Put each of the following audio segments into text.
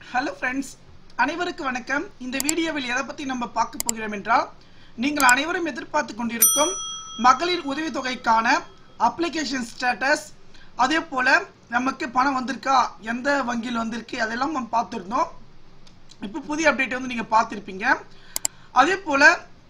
hello friends அனைவருக்கும் வணக்கம் இந்த வீடியோவில் எதை பற்றி நம்ம பார்க்க போகிறோம் என்றால் நீங்கள் அனைவரும் எதிர்பார்த்து கொண்டிருக்கும் மகளிர் உதவித்தொகைக்கான அப்ளிகேஷன் ஸ்டேட்டஸ் அதே போல் நமக்கு பணம் வந்திருக்கா எந்த வங்கியில் வந்திருக்கு அதெல்லாம் நம்ம பார்த்துருந்தோம் இப்போ புதிய அப்டேட் வந்து நீங்கள் பார்த்துருப்பீங்க அதே போல்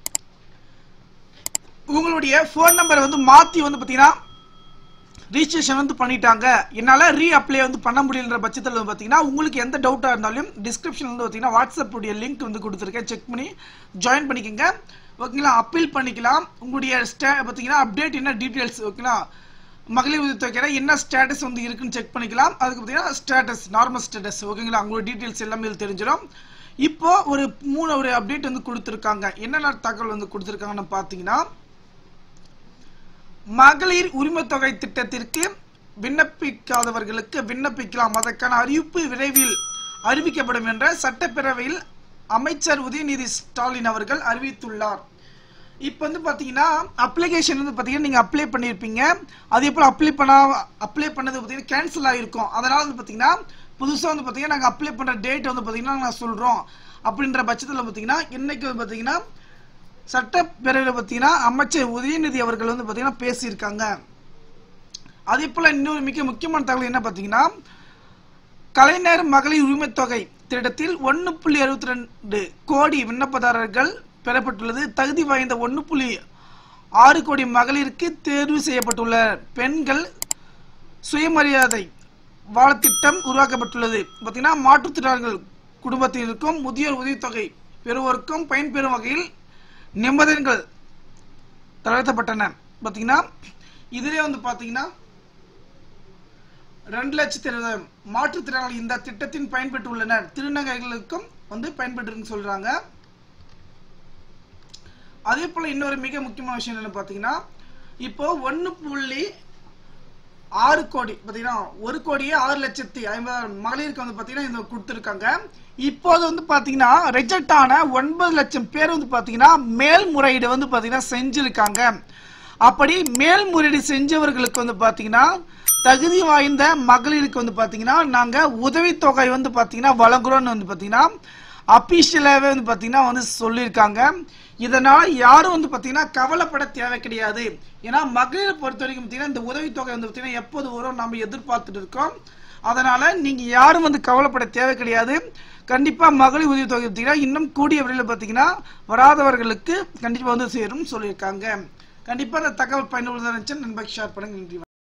உங்களுடைய ஃபோன் நம்பரை வந்து மாற்றி வந்து பார்த்தீங்கன்னா ரிஜிஸ்ட்ரேஷன் வந்து பண்ணிட்டாங்க என்னால் ரீ அப்ளை வந்து பண்ண முடியலன்ற பட்சத்தில் வந்து பார்த்தீங்கன்னா உங்களுக்கு எந்த டவுட்டாக இருந்தாலும் டிஸ்கிரிப்ஷன் வந்து பார்த்தீங்கன்னா வாட்ஸ்அப் உடைய லிங்க் வந்து கொடுத்துருக்கேன் செக் பண்ணி ஜாயின் பண்ணிக்கோங்க ஓகேங்களா அப்பீல் பண்ணிக்கலாம் உங்களுடைய ஸ்டே பார்த்தீங்கன்னா அப்டேட் என்ன டீட்டெயில்ஸ் ஓகேங்களா மகளிர் உதவித்தொகையில என்ன ஸ்டேட்டஸ் வந்து இருக்குன்னு செக் பண்ணிக்கலாம் அதுக்கு பார்த்தீங்கன்னா ஸ்டேட்டஸ் நார்மல் ஸ்டேட்டஸ் ஓகேங்களா உங்களோட டீட்டெயில்ஸ் எல்லாமே இதுல தெரிஞ்சிடும் இப்போ ஒரு மூணு ஒரு அப்டேட் வந்து கொடுத்துருக்காங்க என்னென்ன தகவல் வந்து கொடுத்துருக்காங்கன்னு பார்த்தீங்கன்னா மகளிர் உரிமைத்தொகை திட்டத்திற்கு விண்ணப்பிக்காதவர்களுக்கு விண்ணப்பிக்கலாம் அதற்கான அறிவிப்பு விரைவில் அறிவிக்கப்படும் என்ற சட்டப்பேரவையில் அமைச்சர் உதயநிதி ஸ்டாலின் அவர்கள் அறிவித்துள்ளார் இப்போ வந்து பார்த்தீங்கன்னா அப்ளிகேஷன் வந்து பார்த்தீங்கன்னா நீங்கள் அப்ளை பண்ணியிருப்பீங்க அதே போல் அப்ளை பண்ணா அப்ளை பண்ணது பார்த்தீங்கன்னா கேன்சல் ஆகிருக்கும் அதனால் வந்து பார்த்தீங்கன்னா புதுசாக வந்து பார்த்தீங்கன்னா நாங்கள் அப்ளை பண்ணுற டேட் வந்து பார்த்தீங்கன்னா நாங்கள் சொல்கிறோம் அப்படின்ற பட்சத்தில் பார்த்தீங்கன்னா இன்னைக்கு வந்து பார்த்தீங்கன்னா சட்டப்பேரவையில் பார்த்தீங்கன்னா அமைச்சர் உதயநிதி அவர்கள் வந்து பார்த்தீங்கன்னா பேசியிருக்காங்க அதே போல் இன்னொரு மிக முக்கியமான தகவல் என்ன பார்த்தீங்கன்னா கலைஞர் மகளிர் உரிமைத் தொகை திட்டத்தில் ஒன்று புள்ளி அறுபத்தி ரெண்டு கோடி விண்ணப்பதாரர்கள் பெறப்பட்டுள்ளது தகுதி வாய்ந்த ஒன்று புள்ளி ஆறு கோடி மகளிருக்கு தேர்வு செய்யப்பட்டுள்ள பெண்கள் சுயமரியாதை வாழ திட்டம் உருவாக்கப்பட்டுள்ளது பார்த்தீங்கன்னா மாற்றுத்திறனாளிகள் குடும்பத்தினருக்கும் முதியோர் உதவித்தொகை பெறுவோருக்கும் பயன்பெறும் வகையில் நிபந்தனைகள் தளர்த்தப்பட்டன பார்த்தீங்கன்னா இதிலே வந்து பார்த்தீங்கன்னா ரெண்டு லட்சத்தி இருபதாயிரம் மாற்றுத்திறனாளி இந்த திட்டத்தின் பயன்பெற்று உள்ளனர் திருநங்கைகளுக்கும் வந்து பயன்பெற்று சொல்றாங்க அதே போல இன்னொரு மிக முக்கியமான விஷயம் என்னன்னு பார்த்தீங்கன்னா இப்போ ஒன்று புள்ளி ஆறு கோடி பார்த்தீங்கன்னா ஒரு கோடியே ஆறு லட்சத்தி ஐம்பதாயிரம் மகளிருக்கு வந்து பார்த்தீங்கன்னா இந்த கொடுத்துருக்காங்க இப்போது வந்து பார்த்தீங்கன்னா ரிஜெக்ட் ஆன ஒன்பது லட்சம் பேர் வந்து பார்த்தீங்கன்னா மேல்முறையீடு வந்து பார்த்தீங்கன்னா செஞ்சிருக்காங்க அப்படி மேல்முறையீடு செஞ்சவர்களுக்கு வந்து பார்த்தீங்கன்னா தகுதி வாய்ந்த மகளிருக்கு வந்து பார்த்தீங்கன்னா நாங்கள் உதவித்தொகை வந்து பார்த்தீங்கன்னா வழங்குறோம்னு வந்து பார்த்தீங்கன்னா அபிஷியலாகவே வந்து பார்த்தீங்கன்னா வந்து சொல்லியிருக்காங்க இதனால் யாரும் வந்து பார்த்தீங்கன்னா கவலைப்பட தேவை கிடையாது ஏன்னா மகளிரை பொறுத்த வரைக்கும் பார்த்தீங்கன்னா இந்த உதவித்தொகை வந்து பார்த்தீங்கன்னா எப்போது வரும் நம்ம எதிர்பார்த்துட்டு இருக்கோம் அதனால் நீங்கள் யாரும் வந்து கவலைப்பட தேவை கிடையாது கண்டிப்பாக மகளிர் உதவித்தொகை பார்த்தீங்கன்னா இன்னும் கூடிய விரைவில் பார்த்தீங்கன்னா வராதவர்களுக்கு கண்டிப்பாக வந்து சேரும் சொல்லியிருக்காங்க கண்டிப்பாக இந்த தகவல் பயனுள்ளதாக இருந்துச்சு நண்பர்கள் ஷேர் பண்ணுங்க நன்றி